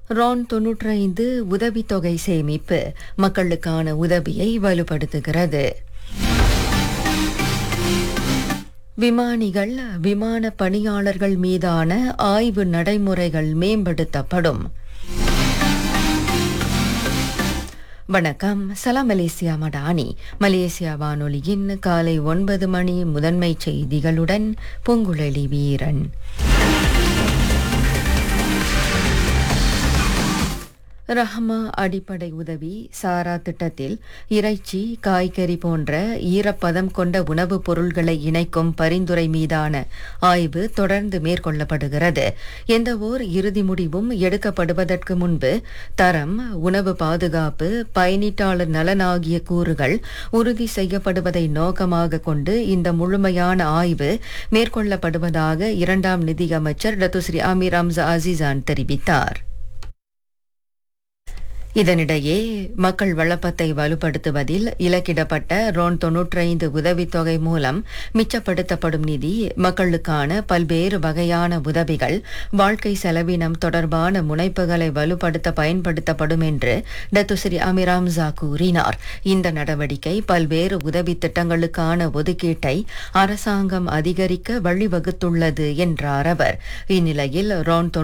Ron தொன்னூற்றைந்து உதவித்தொகை சேமிப்பு மக்களுக்கான உதவியை வலுப்படுத்துகிறது விமானிகள் விமான பணியாளர்கள் மீதான ஆய்வு நடைமுறைகள் மேம்படுத்தப்படும் வணக்கம் சலாம் மலேசியா மடானி மலேசியா வானொலியின் காலை ஒன்பது மணி முதன்மை செய்திகளுடன் பொங்குழலி வீரன் ரஹ்மா அடிப்படை உதவி சாரா திட்டத்தில் இறைச்சி காய்கறி போன்ற ஈரப்பதம் கொண்ட உணவுப் பொருள்களை இணைக்கும் பரிந்துரை மீதான ஆய்வு தொடர்ந்து மேற்கொள்ளப்படுகிறது எந்தவோர் இறுதி முடிவும் எடுக்கப்படுவதற்கு முன்பு தரம் உணவு பாதுகாப்பு பயனீட்டாளர் நலன் ஆகிய கூறுகள் உறுதி செய்யப்படுவதை நோக்கமாக கொண்டு இந்த முழுமையான ஆய்வு மேற்கொள்ளப்படுவதாக இரண்டாம் நிதியமைச்சர் டத்துஸ்ரீ அமீர் அம்சா அசிசான் தெரிவித்தார் இதனிடையே மக்கள் வளப்பத்தை வலுப்படுத்துவதில் இலக்கிடப்பட்ட ரோன் தொன்னூற்றைந்து உதவித்தொகை மூலம் மிச்சப்படுத்தப்படும் நிதி மக்களுக்கான பல்வேறு வகையான உதவிகள் வாழ்க்கை செலவினம் தொடர்பான முனைப்புகளை வலுப்படுத்த பயன்படுத்தப்படும் என்று டத்துஸ்ரீ அமிராம்சா கூறினார் இந்த நடவடிக்கை பல்வேறு உதவி திட்டங்களுக்கான ஒதுக்கீட்டை அரசாங்கம் அதிகரிக்க வழிவகுத்துள்ளது என்றார் அவர் இந்நிலையில் ரோன்